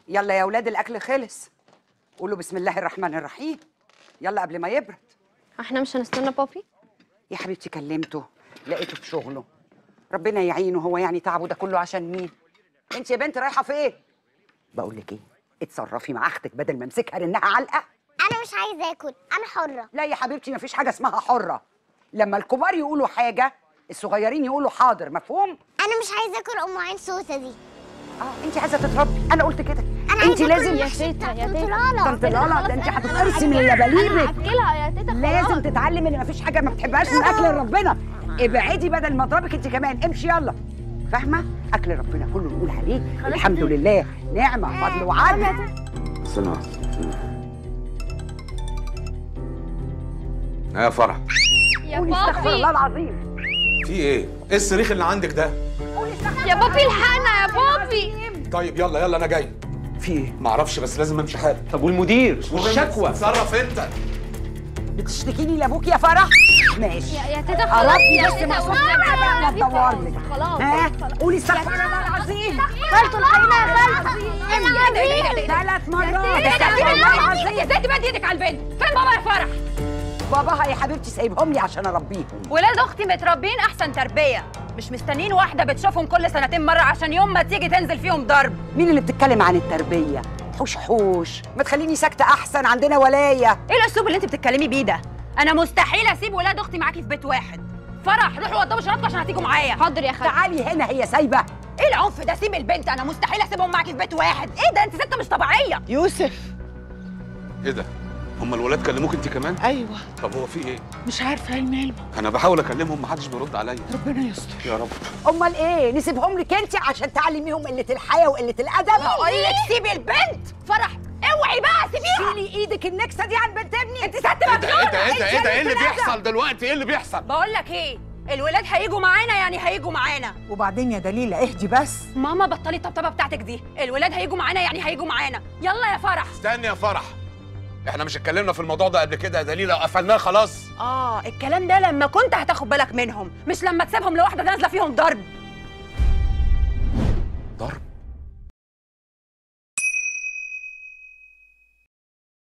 يلا يا ولاد الاكل خلص قولوا بسم الله الرحمن الرحيم يلا قبل ما يبرد احنا مش هنستنى بابي يا حبيبتي كلمته لقيته في شغله ربنا يعينه هو يعني تعبه ده كله عشان مين انت يا بنت رايحه فين بقول لك ايه اتصرفي مع اختك بدل ما امسكها رنها علقه انا مش عايزه اكل انا حره لا يا حبيبتي مفيش حاجه اسمها حره لما الكبار يقولوا حاجه الصغيرين يقولوا حاضر مفهوم انا مش عايزه اكل ام عين سوسه دي اه انت عايزه تتربي انا قلت كده انا انت عايزه لازم اكل يا المحشي تيتا، بتاع يا طنط تيتا. لالا طنط لالا ده انت هتتقرصي من لباليبك هاكلها يا تيتا لازم تتعلم ان مفيش حاجه ما بتحبهاش من اكل ربنا ابعدي بدل ما اضربك انت كمان امشي يلا فاهمه اكل ربنا كله نقول عليه الحمد لله نعمه فضل وعدل استنى يا فرح يا قولي استغفر الله بابي العظيم في ايه؟ ايه الصريخ اللي عندك ده؟ يا بابي الحقنا يا بابي طيب يلا يلا انا جاي في ايه؟ معرفش بس لازم امشي حالي طب والمدير والشكوى اتصرف انت بتشتكيني لابوك يا فرح ماشي يا, يا تيتا خلاص قربي يا بس تيتا ما والنبي صوتنا بقى ما يا تيتا. تدور لك خلاص ها خلاص. قولي استغفر الله العظيم خالته الحقيقه يا خالته ثلاث مرات استغفر الله العظيم ازاي تمد ايدك على البنت فين بابا يا فرح باباها يا حبيبتي سايبهم لي عشان اربيهم ولاد اختي متربيين احسن تربيه مش مستنيين واحده بتشوفهم كل سنتين مره عشان يوم ما تيجي تنزل فيهم ضرب مين اللي بتتكلم عن التربيه حوش حوش ما تخليني ساكته احسن عندنا ولايه ايه الاسلوب اللي انت بتتكلمي بيه ده انا مستحيل اسيب ولاد اختي معاكي في بيت واحد فرح روحوا وضبوا شنطكم عشان هتيجوا معايا حاضر يا خالتي تعالي هنا هي سايبه ايه العنف ده سيب البنت انا مستحيل اسيبهم معاكي في بيت واحد ايه ده انت ست مش طبيعيه يوسف ايه ده؟ هم الولاد كلموك انت كمان؟ ايوه طب هو في ايه؟ مش عارفه ايه المال انا بحاول اكلمهم محدش بيرد عليا ربنا يستر يا رب امال ايه نسيبهم لك انت عشان تعلميهم قله الحياه وقله الادب بقول لك سيبي البنت فرح اوعي بقى سيبيها شيلي ايدك النكسه دي عن بنت ابني انت ست ايه ده مجنونه ايه ده ايه ده ايه ده ايه اللي البنت بيحصل دلوقتي ايه اللي بيحصل؟ بقول لك ايه الولاد هيجوا معانا يعني هيجوا معانا وبعدين يا دليلة اهدي بس ماما بطلي الطبطبه بتاعتك دي الولاد هيجوا معانا يعني هيجوا معانا يلا يا فرح استني يا فرح احنا مش اتكلمنا في الموضوع ده قبل كده يا دليلة وقفلناه خلاص اه الكلام ده لما كنت هتاخد بالك منهم مش لما تسيبهم لوحده نازله فيهم ضرب ضرب